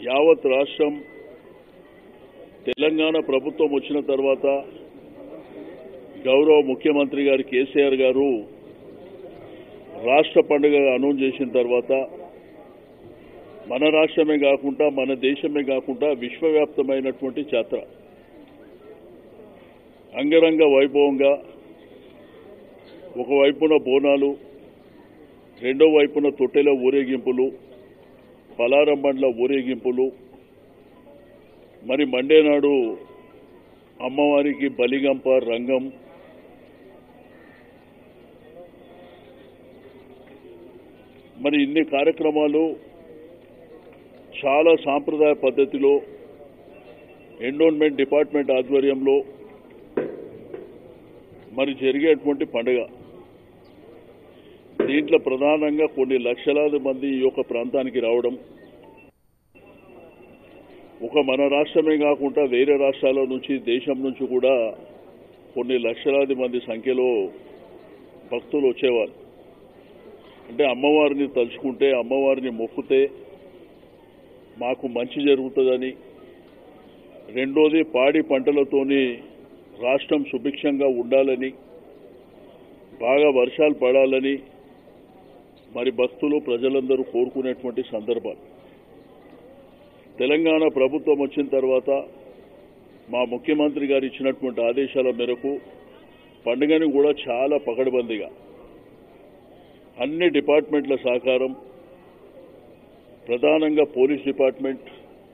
యావత్ రాష్ట్రం తెలంగాణ ప్రభుత్వం వచ్చిన తర్వాత గౌరవ ముఖ్యమంత్రి గారు కేసీఆర్ గారు రాష్ట్ర పండుగ అనౌన్స్ చేసిన తర్వాత మన రాష్ట్రమే కాకుండా మన దేశమే కాకుండా విశ్వవ్యాప్తమైనటువంటి జాతర అంగరంగ వైభవంగా ఒకవైపున బోనాలు రెండో వైపున తొట్టెల ఊరేగింపులు పలారం బండ్ల ఊరేగింపులు మరి మండే నాడు అమ్మవారికి బలిగంప రంగం మరి ఇన్ని కార్యక్రమాలు చాలా సాంప్రదాయ పద్ధతిలో ఎండోన్మెంట్ డిపార్ట్మెంట్ ఆధ్వర్యంలో మరి జరిగేటువంటి పండుగ దీంట్లో ప్రధానంగా కొన్ని లక్షలాది మంది ఈ యొక్క ప్రాంతానికి రావడం ఒక మన రాష్ట్రమే కాకుండా వేరే రాష్ట్రాల నుంచి దేశం నుంచి కూడా కొన్ని లక్షలాది మంది సంఖ్యలో భక్తులు వచ్చేవారు అంటే అమ్మవారిని తలుచుకుంటే అమ్మవారిని మొక్కుతే మాకు మంచి జరుగుతుందని రెండోది పాడి పంటలతోని రాష్ట్రం సుభిక్షంగా ఉండాలని బాగా వర్షాలు పడాలని మరి భక్తులు ప్రజలందరూ కోరుకునేటువంటి సందర్భాలు తెలంగాణ ప్రభుత్వం వచ్చిన తర్వాత మా ముఖ్యమంత్రి గారు ఇచ్చినటువంటి ఆదేశాల మేరకు పండుగని కూడా చాలా పకడ్బందీగా అన్ని డిపార్ట్మెంట్ల సహకారం ప్రధానంగా పోలీస్ డిపార్ట్మెంట్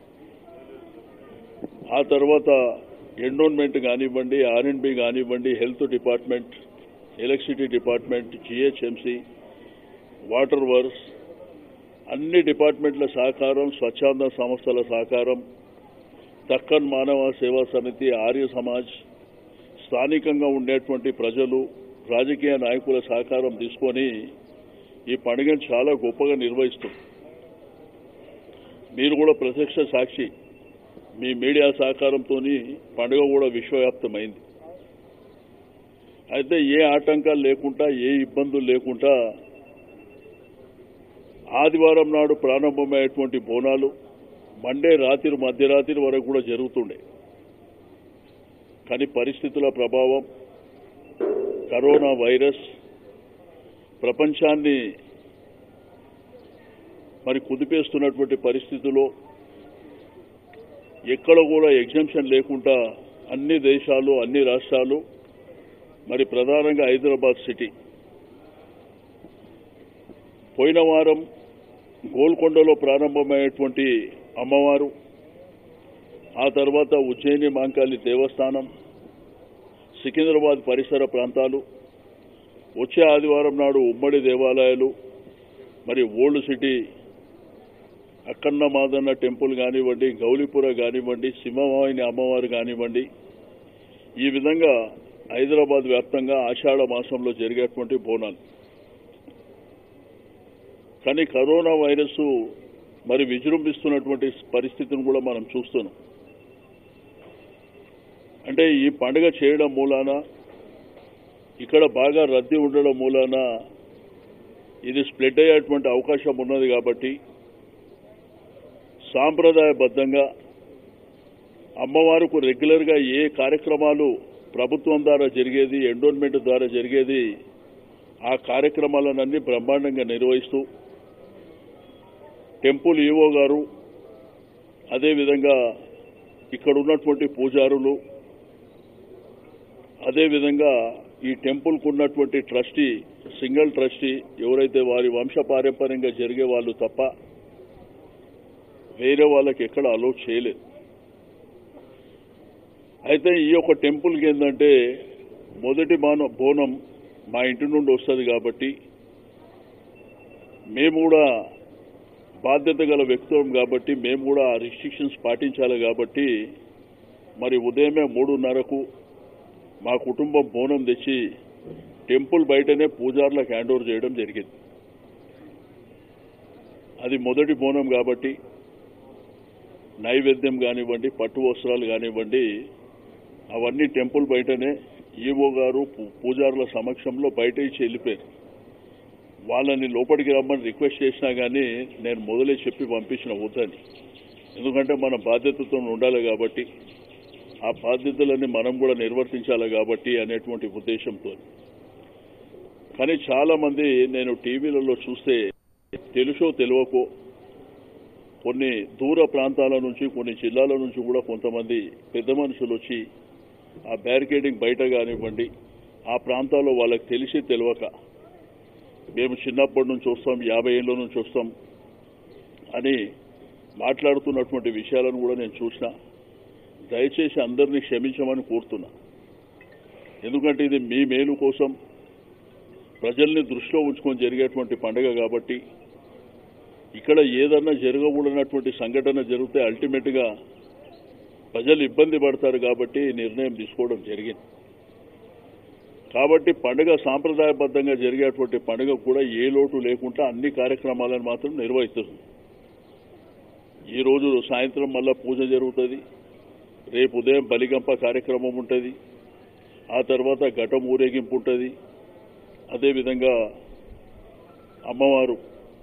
ఆ తర్వాత ఎండోన్మెంట్ కానివ్వండి ఆర్ఎండ్బి కానివ్వండి health department electricity department GHMC water works అన్ని డిపార్ట్మెంట్ల సహకారం స్వచ్ఛంద సంస్థల సహకారం దక్కన్ మానవ సేవా సమితి ఆర్య సమాజ్ స్థానికంగా ఉండేటువంటి ప్రజలు రాజకీయ నాయకుల సహకారం తీసుకొని ఈ పండుగను చాలా గొప్పగా నిర్వహిస్తుంది మీరు కూడా ప్రత్యక్ష సాక్షి మీ మీడియా సహకారంతో పండుగ కూడా విశ్వవ్యాప్తమైంది అయితే ఏ ఆటంకాలు లేకుండా ఏ ఇబ్బందులు లేకుండా ఆదివారం నాడు ప్రారంభమయ్యేటువంటి బోనాలు మండే రాత్రి మధ్యరాత్రి వరకు కూడా జరుగుతుండే కానీ పరిస్థితుల ప్రభావం కరోనా వైరస్ ప్రపంచాన్ని మరి కుదిపేస్తున్నటువంటి పరిస్థితుల్లో ఎక్కడ కూడా ఎగ్జంప్షన్ లేకుండా అన్ని దేశాలు అన్ని రాష్ట్రాలు మరి ప్రధానంగా హైదరాబాద్ సిటీ పోయిన వారం గోల్కొండలో ప్రారంభమైనటువంటి అమ్మవారు ఆ తర్వాత ఉజ్జయిని మాంకాళి దేవస్థానం సికింద్రాబాద్ పరిసర ప్రాంతాలు వచ్చే ఆదివారం నాడు ఉమ్మడి దేవాలయాలు మరి old city Akkanna Madanna temple కానివ్వండి గౌలిపుర కానివ్వండి సింహవాహిని అమ్మవారు కానివ్వండి ఈ విధంగా హైదరాబాద్ వ్యాప్తంగా ఆషాఢ మాసంలో జరిగేటువంటి బోనాలు కానీ కరోనా వైరస్ మరి విజృంభిస్తున్నటువంటి పరిస్థితిని కూడా మనం చూస్తున్నాం అంటే ఈ పండుగ చేయడం మూలాన ఇక్కడ బాగా రద్దీ ఉండడం మూలాన ఇది స్ప్లిట్ అయ్యేటువంటి అవకాశం ఉన్నది కాబట్టి సాంప్రదాయబద్ధంగా అమ్మవారికి రెగ్యులర్గా ఏ కార్యక్రమాలు ప్రభుత్వం ద్వారా జరిగేది ఎండోన్మెంట్ ద్వారా జరిగేది ఆ కార్యక్రమాలనన్నీ బ్రహ్మాండంగా నిర్వహిస్తూ టెంపుల్ ఈవో గారు అదేవిధంగా ఇక్కడ ఉన్నటువంటి పూజారులు అదేవిధంగా ఈ టెంపుల్కు ఉన్నటువంటి ట్రస్టీ సింగిల్ ట్రస్టీ ఎవరైతే వారి వంశ పారంపర్యంగా జరిగే వాళ్ళు తప్ప వేరే వాళ్ళకి ఎక్కడ అలో చేయలేదు అయితే ఈ యొక్క టెంపుల్కి ఏంటంటే మొదటి బాన బోనం మా ఇంటి నుండి వస్తుంది కాబట్టి మేము కూడా బాధ్యత గల వ్యక్తులం కాబట్టి మేము కూడా ఆ రిస్ట్రిక్షన్స్ పాటించాలి కాబట్టి మరి ఉదయమే మూడున్నరకు మా కుటుంబం బోనం తెచ్చి టెంపుల్ బయటనే పూజార్లకు హ్యాండ్ ఓవర్ చేయడం జరిగింది అది మొదటి బోనం కాబట్టి నైవేద్యం కానివ్వండి పట్టు వస్త్రాలు కానివ్వండి అవన్నీ టెంపుల్ బయటనే ఈవో గారు పూ- పూజారుల సమక్షంలో బయట ఇచ్చి వెళ్ళిపోయారు వాళ్ళని లోపలికి రమ్మని రిక్వెస్ట్ చేసినా కానీ నేను మొదలే చెప్పి పంపించిన వద్దని ఎందుకంటే మన బాధ్యతతో ఉండాలి కాబట్టి ఆ బాధ్యతలన్నీ మనం కూడా నిర్వర్తించాలి కాబట్టి అనేటువంటి ఉద్దేశంతో కానీ చాలా మంది నేను టీవీలలో చూస్తే తెలుసో తెలియకో కొన్ని దూర ప్రాంతాల నుంచి కొన్ని జిల్లాల నుంచి కూడా కొంతమంది పెద్ద మనుషులు వచ్చి ఆ బ్యారికేడింగ్ బయట కానివ్వండి ఆ ప్రాంతాల్లో వాళ్ళకి తెలిసి తెలియక మేము చిన్నప్పటి నుంచి వస్తాం యాభై ఏళ్ళ నుంచి వస్తాం అని మాట్లాడుతున్నటువంటి విషయాలను కూడా నేను చూసిన దయచేసి అందరినీ క్షమించమని కోరుతున్నా ఎందుకంటే ఇది మీ మేలు కోసం ప్రజల్ని దృష్టిలో ఉంచుకొని జరిగేటువంటి పండుగ కాబట్టి ఇక్కడ ఏదన్నా జరగకూడనటువంటి సంఘటన జరిగితే అల్టిమేట్గా ప్రజలు ఇబ్బంది పడతారు కాబట్టి ఈ నిర్ణయం తీసుకోవడం జరిగింది కాబట్టి పండుగ సాంప్రదాయబద్ధంగా జరిగేటువంటి పండుగ కూడా ఏ లోటు లేకుండా అన్ని కార్యక్రమాలను మాత్రం నిర్వహిస్తుంది ఈ రోజు సాయంత్రం మళ్ళా పూజ జరుగుతుంది రేపు ఉదయం బలిగంప కార్యక్రమం ఉంటుంది ఆ తర్వాత ఘటం ఊరేగింపు ఉంటుంది అదేవిధంగా అమ్మవారు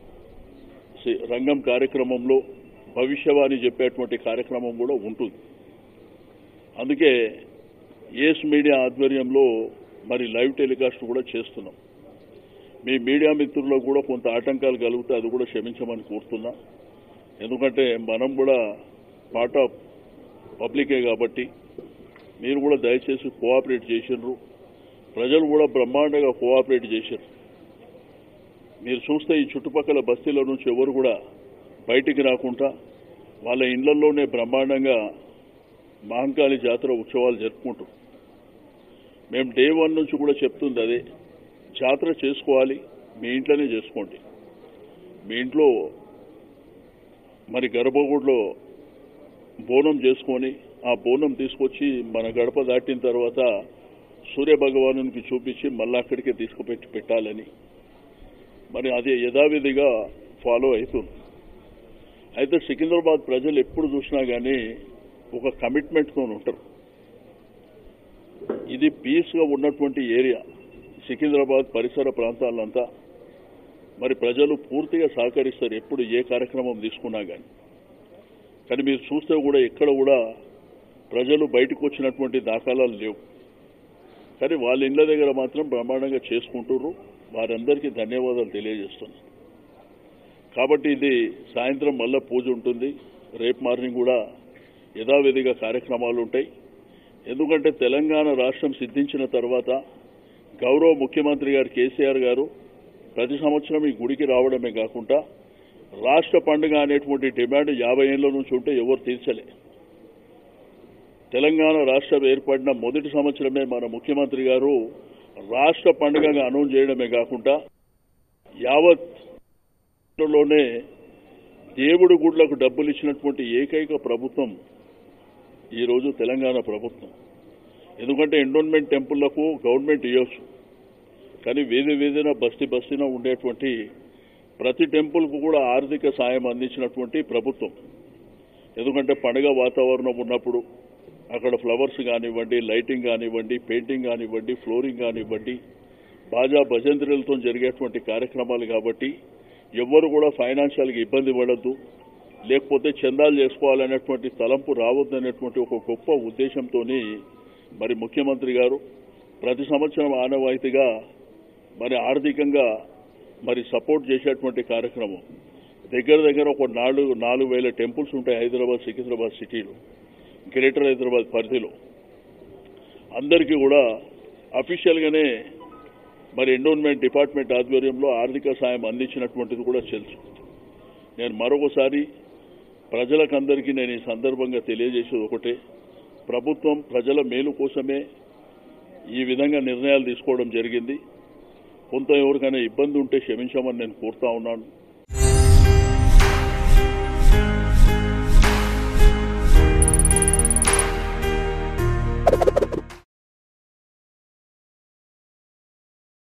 సి- రంగం కార్యక్రమంలో భవిష్యవాణి చెప్పేటువంటి కార్యక్రమం కూడా ఉంటుంది అందుకే ఏస్ మీడియా ఆధ్వర్యంలో మరి లైవ్ టెలికాస్ట్ కూడా చేస్తున్నాం మీ మీడియా మిత్రులకు కూడా కొంత ఆటంకాలు కలిగితే అది కూడా క్షమించమని కోరుతున్నా ఎందుకంటే మనం కూడా పార్ట్ ఆఫ్ పబ్లికే కాబట్టి మీరు కూడా దయచేసి కోఆపరేట్ చేసినారు ప్రజలు కూడా బ్రహ్మాండంగా కోఆపరేట్ చేశారు మీరు చూస్తే ఈ చుట్టుపక్కల బస్తీల నుంచి ఎవరు కూడా బయటికి రాకుండా వాళ్ళ ఇళ్లలోనే బ్రహ్మాండంగా మహంకాళి జాతర ఉత్సవాలు జరుపుకుంటారు మేము డే వన్ నుంచి కూడా చెప్తుంది అదే జాతర చేసుకోవాలి మీ ఇంట్లోనే చేసుకోండి మీ ఇంట్లో మరి గర్భగుడిలో బోనం చేసుకొని ఆ బోనం తీసుకొచ్చి మన గడప దాటిన తర్వాత సూర్య భగవానునికి చూపించి మళ్ళీ అక్కడికే తీసుకుపెట్టి పెట్టాలని మరి అది యథావిధిగా ఫాలో అవుతుంది అయితే సికింద్రాబాద్ ప్రజలు ఎప్పుడు చూసినా కానీ ఒక కమిట్మెంట్తో ఉంటారు ఇది పీస్గా ఉన్నటువంటి ఏరియా సికింద్రాబాద్ పరిసర ప్రాంతాలంతా మరి ప్రజలు పూర్తిగా సహకరిస్తారు ఎప్పుడు ఏ కార్యక్రమం తీసుకున్నా కానీ కానీ మీరు చూస్తే కూడా ఎక్కడ కూడా ప్రజలు బయటకు వచ్చినటువంటి దాఖలాలు లేవు కానీ వాళ్ళ ఇళ్ళ దగ్గర మాత్రం బ్రహ్మాండంగా చేసుకుంటుర్రు వారందరికీ ధన్యవాదాలు తెలియజేస్తున్నాను కాబట్టి ఇది సాయంత్రం మళ్ళా పూజ ఉంటుంది రేపు మార్నింగ్ కూడా యథావిధిగా కార్యక్రమాలు ఉంటాయి ఎందుకంటే తెలంగాణ రాష్ట్రం సిద్ధించిన తర్వాత గౌరవ ముఖ్యమంత్రి గారు కేసీఆర్ గారు ప్రతి సంవత్సరం ఈ గుడికి రావడమే కాకుండా రాష్ట్ర పండుగ అనేటువంటి డిమాండ్ యాభై ఏళ్ల నుంచి ఉంటే ఎవరు తీర్చలే తెలంగాణ రాష్ట్రం ఏర్పడిన మొదటి సంవత్సరమే మన ముఖ్యమంత్రి గారు రాష్ట్ర పండుగగా అనౌన్స్ చేయడమే కాకుండా యావత్ లోనే దేవుడి గుడ్లకు డబ్బులు ఇచ్చినటువంటి ఏకైక ప్రభుత్వం ఈరోజు తెలంగాణ ప్రభుత్వం ఎందుకంటే ఎండోన్మెంట్ టెంపుల్లకు గవర్నమెంట్ ఇవ్వచ్చు కానీ వీధి వీధిన బస్తీ బస్తీన ఉండేటువంటి ప్రతి టెంపుల్కు కూడా ఆర్థిక సాయం అందించినటువంటి ప్రభుత్వం ఎందుకంటే పండుగ వాతావరణం ఉన్నప్పుడు అక్కడ ఫ్లవర్స్ కానివ్వండి లైటింగ్ కానివ్వండి పెయింటింగ్ కానివ్వండి ఫ్లోరింగ్ కానివ్వండి బాజా భజంత్రులతో జరిగేటువంటి కార్యక్రమాలు కాబట్టి ఎవ్వరు కూడా ఫైనాన్షియల్గా ఇబ్బంది పడద్దు లేకపోతే చందాలు చేసుకోవాలనేటువంటి తలంపు రావద్దనేటువంటి ఒక గొప్ప ఉద్దేశంతో మరి ముఖ్యమంత్రి గారు ప్రతి సంవత్సరం ఆనవాయితీగా మరి ఆర్థికంగా మరి సపోర్ట్ చేసేటువంటి కార్యక్రమం దగ్గర దగ్గర ఒక నాలుగు నాలుగు వేల టెంపుల్స్ ఉంటాయి హైదరాబాద్ సికింద్రాబాద్ సిటీలో గ్రేటర్ హైదరాబాద్ పరిధిలో అందరికీ కూడా అఫీషియల్గానే మరి ఎండోన్మెంట్ డిపార్ట్మెంట్ ఆధ్వర్యంలో ఆర్థిక సాయం అందించినటువంటిది కూడా తెలుసు నేను మరొకసారి ప్రజలకందరికీ నేను ఈ సందర్భంగా తెలియజేసేది ఒకటే ప్రభుత్వం ప్రజల మేలు కోసమే ఈ విధంగా నిర్ణయాలు తీసుకోవడం జరిగింది కొంత ఎవరికైనా ఇబ్బంది ఉంటే క్షమించమని నేను కోరుతా ఉన్నాను